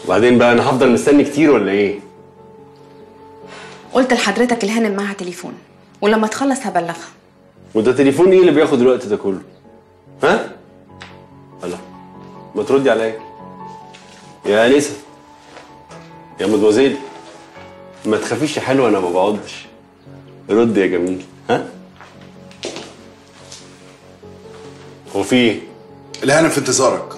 وبعدين بقى انا هفضل مستني كتير ولا ايه قلت لحضرتك الهانم معاها تليفون ولما تخلص هبلغها وده تليفون ايه اللي بياخد الوقت ده كله ها الله ما تردي عليا يا انسه يا مدوزيل ما تخافيش يا حلوه انا ما بقعدش رد يا جميل ها هو في ايه الهانم في انتظارك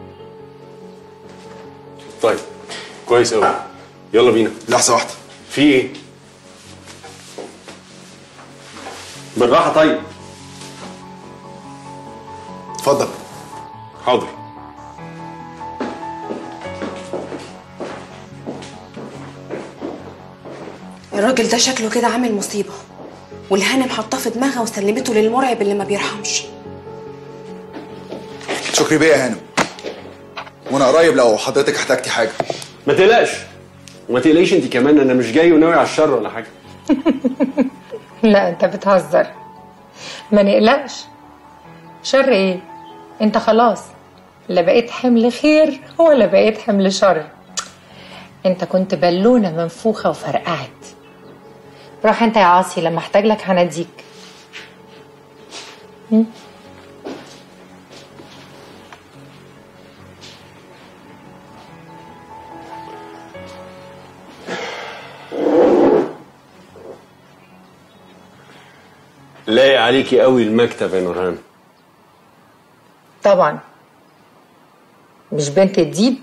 طيب كويس قوي يلا بينا لحظه واحده في ايه بالراحه طيب اتفضل حاضر الراجل ده شكله كده عامل مصيبة والهانم حطاه في دماغها وسلمته للمرعب اللي ما بيرحمش شكري بيه يا هانم وانا قريب لو حضرتك احتجتي حاجه ما تقلقش وما تقلقيش انت كمان انا مش جاي وناوي على الشر ولا حاجه لا انت بتهزر ما نقلقش شر ايه انت خلاص لا بقيت حمل خير ولا بقيت حمل شر انت كنت بالونة منفوخة وفرقعت روح انت يا عاصي لما احتاج لك هنديك م? لايق عليكي قوي المكتب يا نورهان طبعا مش بنت الديب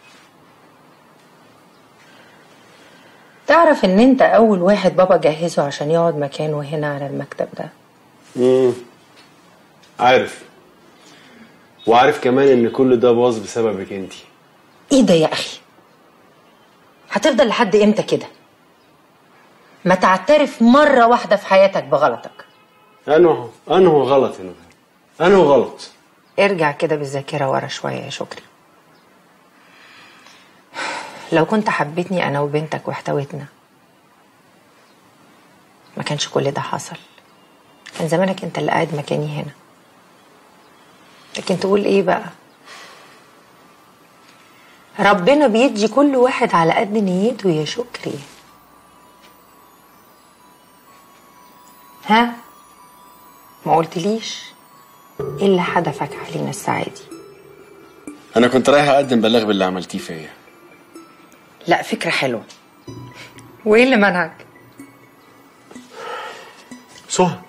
تعرف ان انت اول واحد بابا جهزه عشان يقعد مكانه هنا على المكتب ده امم عارف وعارف كمان ان كل ده باظ بسببك انت ايه ده يا اخي هتفضل لحد امتى كده ما تعترف مرة واحدة في حياتك بغلطك انه انه غلط يا نورهان انه غلط ارجع كده بالذاكرة ورا شوية يا شكري لو كنت حبيتني أنا وبنتك واحتويتنا ما كانش كل ده حصل كان زمانك انت اللي قاعد مكاني هنا لكن تقول ايه بقى ربنا بيدي كل واحد على قد نيته يا شكري ها ما قلتليش ايه اللي حدفك علينا الساعة دي انا كنت رايح اقدم بلاغ باللي عملتيه فيا لا فكرة حلوة وايه اللي منعك سهى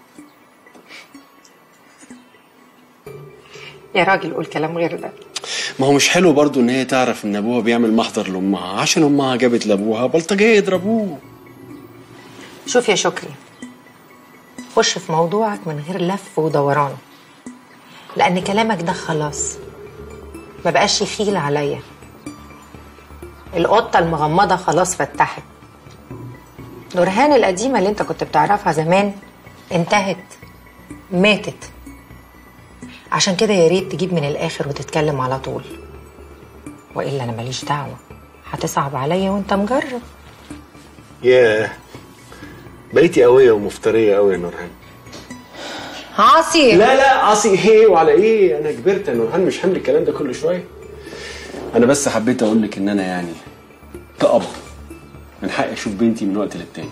يا راجل قول كلام غير ده ما هو مش حلو برضو ان هي تعرف ان ابوها بيعمل محضر لامها عشان امها جابت لابوها بلطجيه يضربوه شوف يا شكري خش في موضوعك من غير لف ودوران لان كلامك ده خلاص ما بقاش يخيل عليا القطة المغمضة خلاص فتحت نورهان القديمة اللي انت كنت بتعرفها زمان انتهت ماتت عشان كده يا ريت تجيب من الاخر وتتكلم على طول والا انا ماليش دعوه هتصعب عليا وانت مجرب ياه بقيتي قويه ومفتريه قوي يا نورهان عاصي لا لا عصي ايه وعلى ايه انا كبرت يا نورهان مش حمل الكلام ده كل شويه انا بس حبيت اقول لك ان انا يعني كأب من حقي اشوف بنتي من وقت للتاني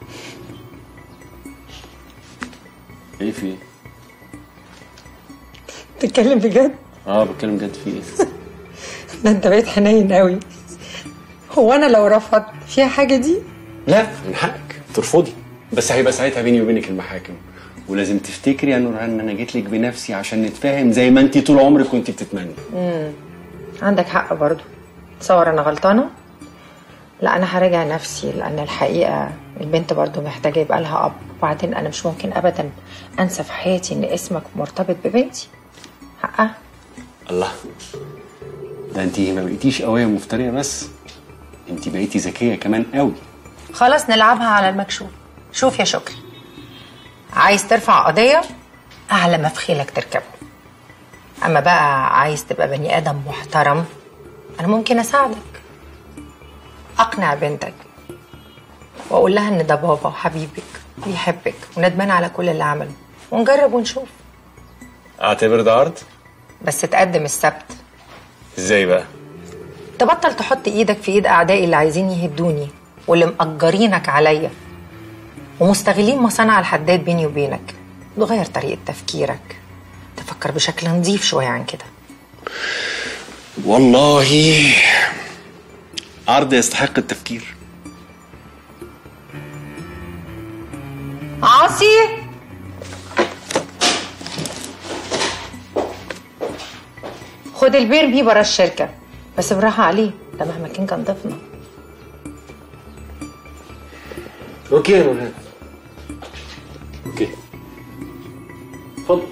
ايه في ايه تتكلم بجد اه بتكلم جد في ايه ده انت بقيت حنين قوي هو انا لو رفضت فيها حاجه دي لا من حقك ترفضي بس هيبقى ساعتها بيني وبينك المحاكم ولازم تفتكري يا نورهان ان انا جيت لك بنفسي عشان نتفاهم زي ما انت طول عمرك كنت بتتمني عندك حق برضو تصور انا غلطانه لا انا هراجع نفسي لان الحقيقه البنت برضو محتاجه يبقى لها اب وبعدين انا مش ممكن ابدا انسى في حياتي ان اسمك مرتبط ببنتي حقها الله ده انت ما بقيتيش قويه مفتريه بس انت بقيتي ذكيه كمان قوي خلاص نلعبها على المكشوف شوف يا شكري عايز ترفع قضية أعلى ما في خيلك تركبه أما بقى عايز تبقى بني آدم محترم أنا ممكن أساعدك أقنع بنتك وأقول لها إن ده بابا وحبيبك بيحبك وندمان على كل اللي عمله ونجرب ونشوف اعتبر ده عرض بس تقدم السبت ازاي بقى تبطل تحط ايدك في ايد اعدائي اللي عايزين يهدوني واللي مأجرينك عليا ومستغلين مصانع الحداد بيني وبينك تغير طريقة تفكيرك تفكر بشكل نظيف شوية عن كده والله عرض يستحق التفكير عاصي خد البير بيه برا الشركة بس براحة عليه ده مهما كان كان ضيفنا اوكي يا نورهان اوكي اتفضل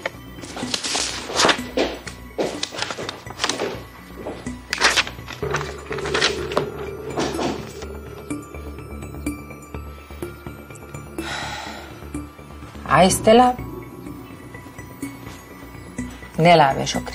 عايز تلعب نلعب يا شكري